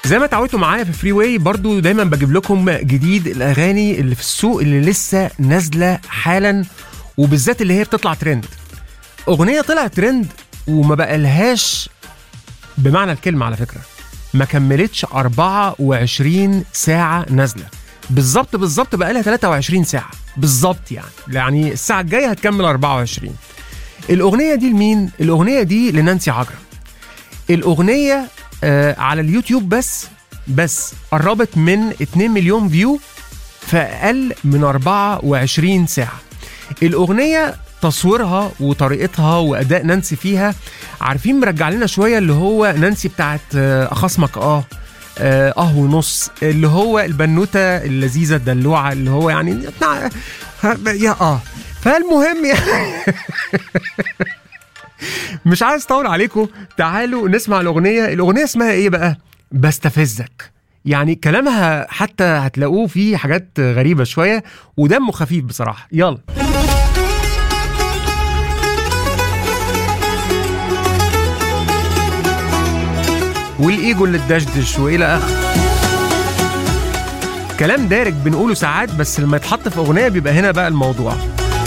زي ما اتعودتوا معايا في فري واي برضو دايما بجيب لكم جديد الاغاني اللي في السوق اللي لسه نازله حالا وبالذات اللي هي بتطلع ترند اغنيه طلعت ترند وما بقالهاش بمعنى الكلمه على فكره ما كملتش 24 ساعه نازله بالظبط بالظبط بقى لها 23 ساعه بالظبط يعني يعني الساعه الجايه هتكمل 24 الاغنيه دي لمين الاغنيه دي لنانسي عجرم الاغنيه آه على اليوتيوب بس بس قربت من 2 مليون فيو في اقل من 24 ساعه الاغنيه تصويرها وطريقتها واداء نانسي فيها عارفين مرجع لنا شويه اللي هو نانسي بتاعت آه، اخصمك اه اه آه ونص اللي هو البنوته اللذيذه الدلوعه اللي هو يعني ها- يا اه فالمهم يعني مش عايز اطول عليكم تعالوا نسمع الاغنيه الاغنيه اسمها ايه بقى بستفزك يعني كلامها حتى هتلاقوه فيه حاجات غريبه شويه ودمه خفيف بصراحه يلا والايجو اللي اتدشدش والى اخره كلام دارج بنقوله ساعات بس لما يتحط في اغنيه بيبقى هنا بقى الموضوع